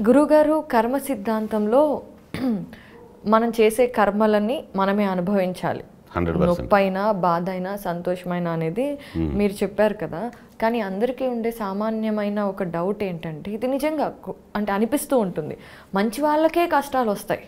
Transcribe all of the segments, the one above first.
గురుగారు కర్మ సిద్ధాంతంలో మనం చేసే కర్మలన్నీ మనమే అనుభవించాలి హండ్రెడ్ పర్సెంట్ నొప్పైనా బాధ అయినా సంతోషమైన అనేది మీరు చెప్పారు కదా కానీ అందరికీ ఉండే సామాన్యమైన ఒక డౌట్ ఏంటంటే ఇది నిజంగా కు- అంటే అనిపిస్తూ ఉంటుంది మంచి వాళ్ళకే కష్టాలు వస్తాయి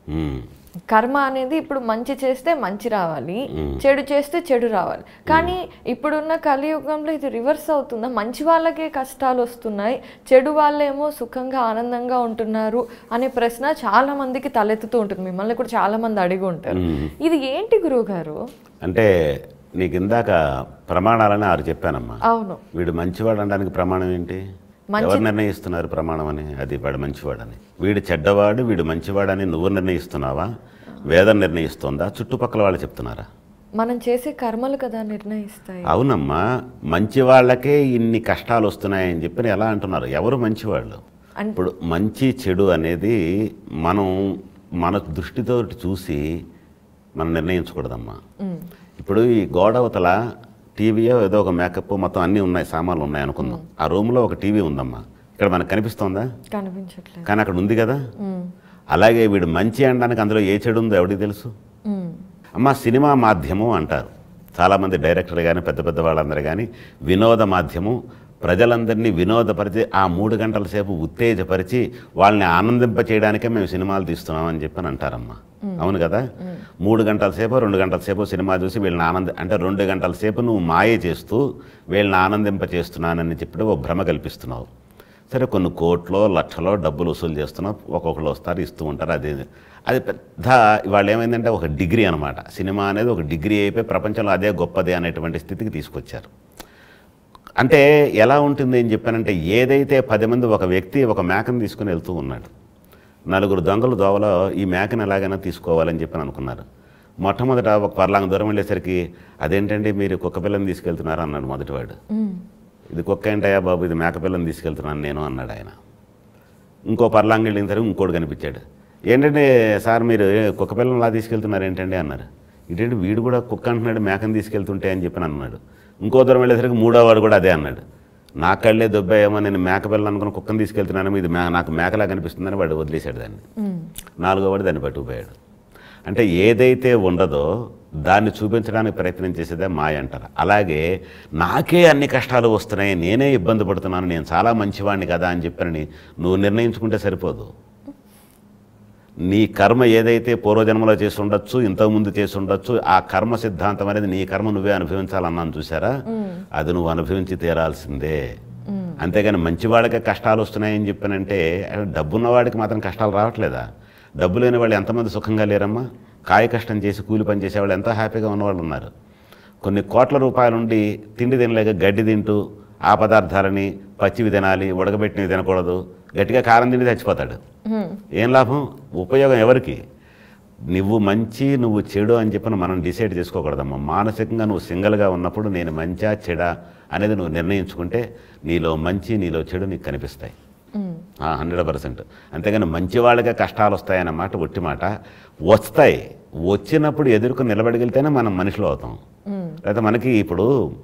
కర్మ అనేది ఇప్పుడు మంచి చేస్తే మంచి రావాలి చెడు చేస్తే చెడు రావాలి కానీ ఇప్పుడున్న కలియుగంలో ఇది రివర్స్ అవుతుందా మంచి వాళ్ళకే కష్టాలు వస్తున్నాయి చెడు వాళ్ళేమో సుఖంగా ఆనందంగా ఉంటున్నారు అనే ప్రశ్న చాలా మందికి తలెత్తుతూ ఉంటుంది మిమ్మల్ని కూడా చాలా మంది అడిగి ఉంటారు ఇది ఏంటి గురువు గారు అంటే నీకు ఇందాక ప్రమాణాలని ఆరు చెప్పానమ్మా అవును వీడు మంచివాడు అనడానికి ప్రమాణం ఏంటి ఎవరు నిర్ణయిస్తున్నారు ప్రమాణం అని అది వాడు మంచివాడని వీడు చెడ్డవాడు వీడు మంచివాడని నువ్వు నిర్ణయిస్తున్నావా వేదం నిర్ణయిస్తుందా చుట్టుపక్కల వాళ్ళు చెప్తున్నారా మనం చేసే కర్మలు కదా నిర్ణయిస్తాయి అవునమ్మా మంచి వాళ్ళకే ఇన్ని కష్టాలు వస్తున్నాయని చెప్పి ఎలా అంటున్నారు ఎవరు మంచివాళ్ళు అన్- ఇప్పుడు మంచి చెడు అనేది మనం మన దృష్టితో చూసి మనం నిర్ణయించకూడదమ్మా ఇప్పుడు ఈ గోడవతల టీవీయో ఏదో ఒక మేకప్ మొత్తం అన్నీ ఉన్నాయి సామాన్లు ఉన్నాయి అనుకుందాం ఆ రూమ్లో ఒక టీవీ ఉందమ్మా ఇక్కడ మనకు కనిపిస్తోందా కనిపించట్లేదు కానీ అక్కడ ఉంది కదా ఉమ్, అలాగే వీడు మంచి అనడానికి అందులో ఏ చెడు ఉందో ఎవరికి తెలుసు ఉమ్, అమ్మ సినిమా మాధ్యమం అంటారు చాలామంది డైరెక్టర్ కానీ పెద్ద పెద్ద వాళ్ళందరూ కానీ వినోద మాధ్యమం ప్రజలందరినీ వినోదపరిచి ఆ మూడు గంటల సేపు ఉత్తేజపరిచి వాళ్ళని ఆనందింప చేయడానికే మేము సినిమాలు తీస్తున్నామని చెప్పి అని అంటారమ్మా అవును కదా మూడు గంటల సేపు రెండు గంటల సేపు సినిమా చూసి వీళ్ళని ఆనంద అంటే రెండు గంటల సేపు నువ్వు మాయ చేస్తూ వీళ్ళని ఆనందింప చేస్తున్నానని చెప్పి ఓ భ్రమ కల్పిస్తున్నావు సరే కొన్ని కోట్లో లక్షలో డబ్బులు వసూలు చేస్తున్నాం ఒక్కొక్కరు వస్తారు ఇస్తూ ఉంటారు అది అది పెద్ద ఇవాళ ఏమైందంటే ఒక డిగ్రీ అనమాట సినిమా అనేది ఒక డిగ్రీ అయిపోయి ప్రపంచంలో అదే గొప్పది అనేటువంటి స్థితికి తీసుకొచ్చారు అంటే ఎలా ఉంటుంది అని చెప్పానంటే ఏదైతే పది మంది ఒక వ్యక్తి ఒక మేకను తీసుకుని వెళ్తూ ఉన్నాడు నలుగురు దొంగలు దోవలో ఈ మేకను ఎలాగైనా తీసుకోవాలని చెప్పని అనుకున్నారు మొట్టమొదట ఒక పర్లాంగ దూరం వెళ్ళేసరికి అదేంటండి మీరు కుక్క పిల్లని తీసుకెళ్తున్నారు అన్నాడు మొదటివాడు ఉమ్, ఇది కుక్క ఏంటయ్యా బాబు ఇది మేకపిల్లని తీసుకెళ్తున్నాను నేను అన్నాడు ఆయన ఇంకో పర్లాంగ్ వెళ్ళిన తర్వాత ఇంకోటి కనిపించాడు ఏంటంటే సార్ మీరు కుక్క పిల్లని అలా తీసుకెళ్తున్నారు ఏంటండి అన్నారు ఇటంటే వీడు కూడా కుక్క అంటున్నాడు మేకని తీసుకెళ్తుంటే అని చెప్పి అన్నాడు ఇంకో దూరం వెళ్ళేసరికి మూడో వాడు కూడా అదే అన్నాడు నా కళ్ళే దొబ్బాయేమో నేను మేకపిల్లని అనుకుని కుక్కని తీసుకెళ్తున్నాను ఇది మే నాకు మేకలా కనిపిస్తుందని వాడు వదిలేశాడు దాన్ని ఉమ్, నాలుగో వాడు దాన్ని పట్టుకుపోయాడు అంటే ఏదైతే ఉండదో దాన్ని చూపించడానికి ప్రయత్నం చేసేదే మాయ అంటారు అలాగే నాకే అన్ని కష్టాలు వస్తున్నాయి నేనే ఇబ్బంది పడుతున్నాను నేను చాలా మంచివాడిని కదా అని చెప్పని నువ్వు నిర్ణయించుకుంటే సరిపోదు నీ కర్మ ఏదైతే పూర్వజన్మలో చేసి ఉండొచ్చు ఇంతకుముందు చేసి ఉండొచ్చు ఆ కర్మ సిద్ధాంతం అనేది నీ కర్మ నువ్వే అనుభవించాలన్నాను చూసారా అది నువ్వు అనుభవించి తీరాల్సిందే ఉమ్, అంతేగాని మంచివాడికే కష్టాలు వస్తున్నాయని చెప్పానంటే డబ్బున్న వాడికి మాత్రం కష్టాలు రావట్లేదా డబ్బు లేని వాళ్ళు ఎంతమంది సుఖంగా లేరమ్మా కాయ కష్టం చేసి కూలి పని చేసేవాళ్ళు ఎంతో హ్యాపీగా ఉన్నవాళ్ళు ఉన్నారు కొన్ని కోట్ల రూపాయల నుండి తిండి తినలేక గడ్డి తింటూ ఆ పదార్థాలని పచ్చివి తినాలి ఉడకబెట్టినవి తినకూడదు గట్టిగా కారం తిండి చచ్చిపోతాడు ఉమ్, ఏం లాభం ఉపయోగం ఎవరికి నువ్వు మంచి నువ్వు చెడు అని చెప్పి మనం డిసైడ్ చేసుకోకూడదమ్మా మానసికంగా నువ్వు సింగిల్గా ఉన్నప్పుడు నేను మంచా చెడా అనేది నువ్వు నిర్ణయించుకుంటే నీలో మంచి నీలో చెడు నీకు కనిపిస్తాయి ఉమ్, హండ్రెడ్ పర్సెంట్ అంతేగాని మంచి వాళ్ళకే కష్టాలు వస్తాయన్నమాట ఒట్టి మాట వస్తాయి వచ్చినప్పుడు ఎదుర్కొని నిలబడగలిగితేనే మనం మనుషులు అవుతాం ఉమ్, లేకపోతే మనకి ఇప్పుడు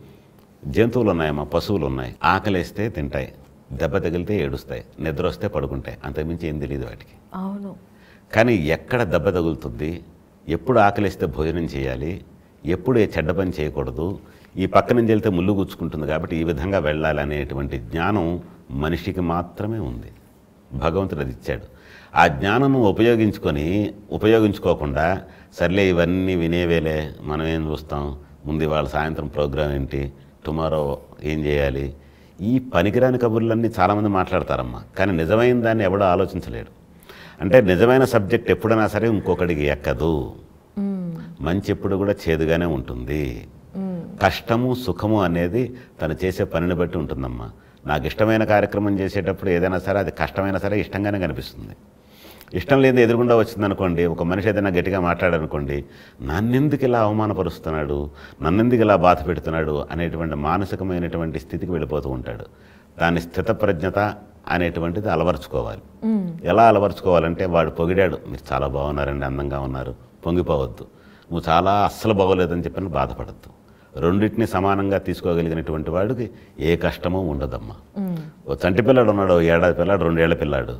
జంతువులు ఉన్నాయమ్మా పశువులు ఉన్నాయి ఆకలేస్తే తింటాయి దెబ్బ తగిలితే ఏడుస్తాయి నిద్ర వస్తే పడుకుంటాయి అంతకుమించి ఏం తెలియదు వాటికి అవును కానీ ఎక్కడ దెబ్బ తగులుతుంది ఎప్పుడు ఆకలిస్తే భోజనం చేయాలి ఎప్పుడు ఏ చెడ్డ పని చేయకూడదు ఈ పక్క నుంచి వెళ్తే ముళ్ళు గుచ్చుకుంటుంది కాబట్టి ఈ విధంగా వెళ్ళాలి అనేటువంటి జ్ఞానం మనిషికి మాత్రమే ఉంది భగవంతుడు అది ఇచ్చాడు ఆ జ్ఞానం ఉపయోగించుకొని ఉపయోగించుకోకుండా సర్లే ఇవన్నీ వినేవేలే మనం ఏం చూస్తాం ముందు వాళ్ళ సాయంత్రం ప్రోగ్రాం ఏంటి టుమారో ఏం చేయాలి ఈ పనికిరాని కబుర్లన్నీ చాలామంది మాట్లాడతారమ్మా కానీ నిజమైన దాన్ని ఎవడో ఆలోచించలేడు అంటే నిజమైన సబ్జెక్ట్ ఎప్పుడైనా సరే ఇంకొకడికి ఎక్కదు ఉమ్, మంచి ఎప్పుడు కూడా చేదుగానే ఉంటుంది ఉమ్, కష్టము సుఖము అనేది తను చేసే పనిని బట్టి ఉంటుందమ్మా నాకు ఇష్టమైన కార్యక్రమం చేసేటప్పుడు ఏదైనా సరే అది కష్టమైనా సరే ఇష్టంగానే కనిపిస్తుంది ఇష్టం లేని ఎదురుగుండా వచ్చిందనుకోండి ఒక మనిషి ఏదైనా గట్టిగా మాట్లాడనుకోండి నన్నెందుకు ఇలా అవమానపరుస్తున్నాడు నన్నెందుకు ఇలా బాధ పెడుతున్నాడు అనేటువంటి మానసికమైనటువంటి స్థితికి వెళ్ళిపోతూ ఉంటాడు దాని స్థితప్రజ్ఞత అనేటువంటిది అలవరుచుకోవాలి ఉమ్, ఎలా అలవరుచుకోవాలంటే వాడు పొగిడాడు మీరు చాలా బాగున్నారండి అందంగా ఉన్నారు పొంగిపోవద్దు నువ్వు చాలా అస్సలు బాగోలేదని చెప్పని బాధపడద్దు రెండింటిని సమానంగా తీసుకోగలిగినటువంటి వాడికి ఏ కష్టమూ ఉండదమ్మా ఉమ్, ఓ చంటి పిల్లాడు ఉన్నాడు ఓ ఏడాది పిల్లాడు రెండేళ్ల పిల్లాడు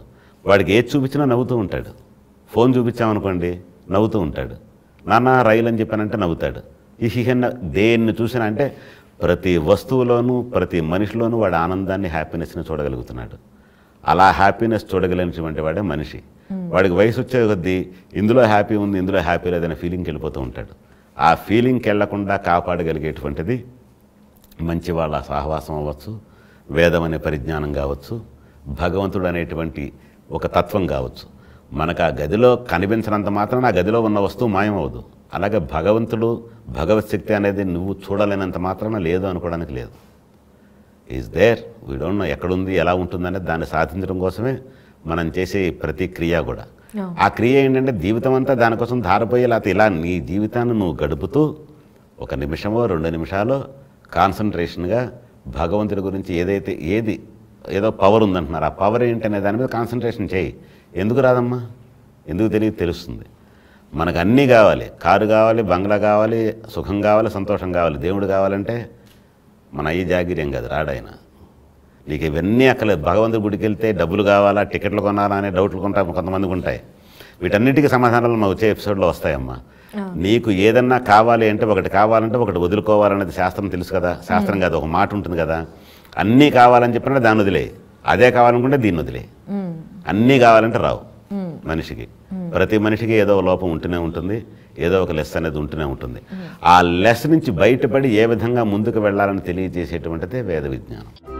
వాడికి ఏది చూపించినా నవ్వుతూ ఉంటాడు ఫోన్ చూపించామనుకోండి నవ్వుతూ ఉంటాడు నాన్న రైలు అని చెప్పానంటే నవ్వుతాడు ఇహిహన్న దేన్ని చూసినా అంటే ప్రతి వస్తువులోనూ ప్రతి మనిషిలోనూ వాడి ఆనందాన్ని హ్యాపీనెస్ని చూడగలుగుతున్నాడు అలా హ్యాపీనెస్ చూడగలిగినటువంటి వాడే మనిషి వాడికి వయసు వచ్చే కొద్దీ ఇందులో హ్యాపీ ఉంది ఇందులో హ్యాపీ లేదనే ఫీలింగ్కి వెళ్ళిపోతూ ఉంటాడు ఆ ఫీలింగ్కి వెళ్లకుండా కాపాడగలిగేటువంటిది మంచి వాళ్ళ సహవాసం అవ్వచ్చు వేదం అనే పరిజ్ఞానం కావచ్చు భగవంతుడు అనేటువంటి ఒక తత్వం కావచ్చు మనకు ఆ గదిలో కనిపించినంత మాత్రం ఆ గదిలో ఉన్న వస్తువు మాయమవదు అలాగే భగవంతుడు భగవత్ శక్తి అనేది నువ్వు చూడలేనంత మాత్రాన లేదు అనుకోవడానికి లేదు is there we don't know ఎక్కడుంది ఎలా ఉంటుందనేది దాన్ని సాధించడం కోసమే మనం చేసే ప్రతి క్రియ కూడా Yeah. ఆ క్రియ ఏంటంటే జీవితం అంతా దానికోసం ధారపోయి లేకపోతే ఇలా నీ జీవితాన్ని నువ్వు గడుపుతూ ఒక నిమిషమో రెండు నిమిషాలు కాన్సన్ట్రేషన్గా భగవంతుడి గురించి ఏదైతే ఏది ఏదో పవర్ ఉందంటున్నారు ఆ పవర్ ఏంటనే దాని మీద కాన్సన్ట్రేషన్ చేయి ఎందుకు రాదమ్మా ఎందుకు తెలియదు తెలుస్తుంది మనకు అన్నీ కావాలి కారు కావాలి బంగ్లా కావాలి సుఖం కావాలి సంతోషం కావాలి దేవుడు కావాలంటే మన అయ్యి జాగిర్యం కాదు రాడాయన నీకు ఇవన్నీ అక్కర్లేదు భగవంతుడి గుడికి వెళ్తే డబ్బులు కావాలా టికెట్లు కొనాలా అనే డౌట్లు కొంటా కొంతమందికి ఉంటాయి వీటన్నిటికీ సమాధానాలు మా వచ్చే ఎపిసోడ్లో వస్తాయమ్మా నీకు ఏదన్నా కావాలి అంటే ఒకటి కావాలంటే ఒకటి వదులుకోవాలనేది శాస్త్రం తెలుసు కదా శాస్త్రం కాదు ఒక మాట ఉంటుంది కదా అన్నీ కావాలని చెప్పినా దాన్ని వదిలే అదే కావాలనుకుంటే దీన్ని వదిలే అన్నీ కావాలంటే రావు మనిషికి ప్రతి మనిషికి ఏదో ఒక లోపం ఉంటూనే ఉంటుంది ఏదో ఒక లెస్ అనేది ఉంటూనే ఉంటుంది ఆ లెస్ నుంచి బయటపడి ఏ విధంగా ముందుకు వెళ్ళాలని తెలియజేసేటువంటిదే వేద విజ్ఞానం